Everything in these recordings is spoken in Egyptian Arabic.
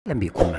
اهلا بيكم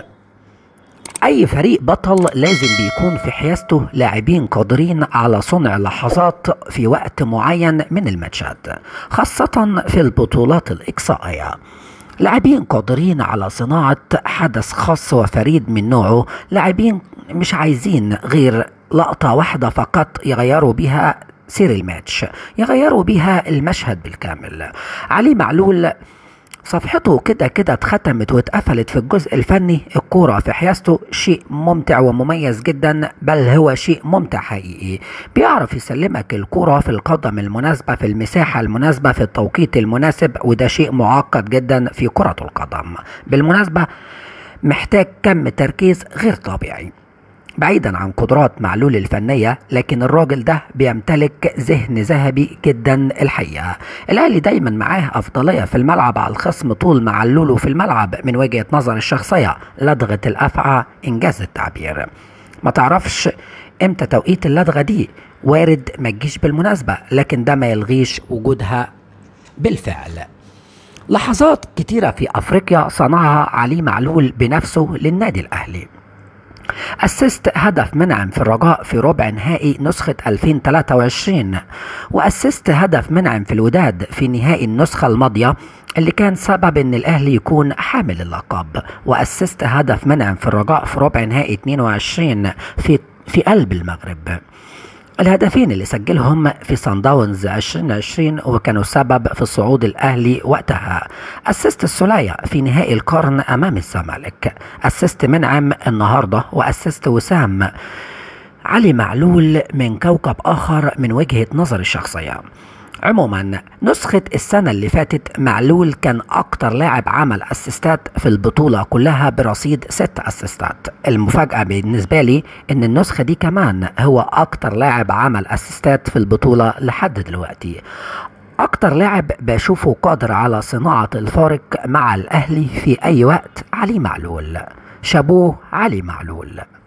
اي فريق بطل لازم بيكون في حيازته لاعبين قادرين على صنع لحظات في وقت معين من الماتشات خاصة في البطولات الاقصائية لاعبين قادرين على صناعة حدث خاص وفريد من نوعه لاعبين مش عايزين غير لقطة واحدة فقط يغيروا بها سير الماتش يغيروا بيها المشهد بالكامل علي معلول صفحته كده كده اتختمت واتقفلت في الجزء الفني الكورة في حيازته شيء ممتع ومميز جدا بل هو شيء ممتع حقيقي بيعرف يسلمك الكورة في القدم المناسبة في المساحة المناسبة في التوقيت المناسب وده شيء معقد جدا في كرة القدم بالمناسبة محتاج كم تركيز غير طبيعي بعيدا عن قدرات معلول الفنية لكن الراجل ده بيمتلك ذهن ذهبي جدا الحقيقة الأهلي دايما معاه أفضلية في الملعب على الخصم طول معلوله في الملعب من وجهة نظر الشخصية لدغة الأفعى إنجاز التعبير ما تعرفش امتى توقيت اللدغة دي وارد ما تجيش بالمناسبة لكن ده ما يلغيش وجودها بالفعل لحظات كتيرة في أفريقيا صنعها علي معلول بنفسه للنادي الأهلي أسست هدف منعم في الرجاء في ربع نهائي نسخة 2023 وأسست هدف منعم في الوداد في نهائي النسخة الماضية اللي كان سبب ان الاهلي يكون حامل اللقب واسست هدف منعم في الرجاء في ربع نهائي 22 في في قلب المغرب الهدفين اللي سجلهم في سان داونز 2020 وكانوا سبب في صعود الاهلي وقتها اسست السولية في نهائي القرن امام الزمالك اسست منعم النهارده واسست وسام علي معلول من كوكب اخر من وجهة نظر الشخصية عموما نسخة السنة اللي فاتت معلول كان أكتر لاعب عمل أسيستات في البطولة كلها برصيد ست أسيستات المفاجأة بالنسبة لي إن النسخة دي كمان هو أكتر لاعب عمل أسيستات في البطولة لحد دلوقتي أكتر لاعب بشوفه قادر على صناعة الفارق مع الأهلي في أي وقت علي معلول شابوه علي معلول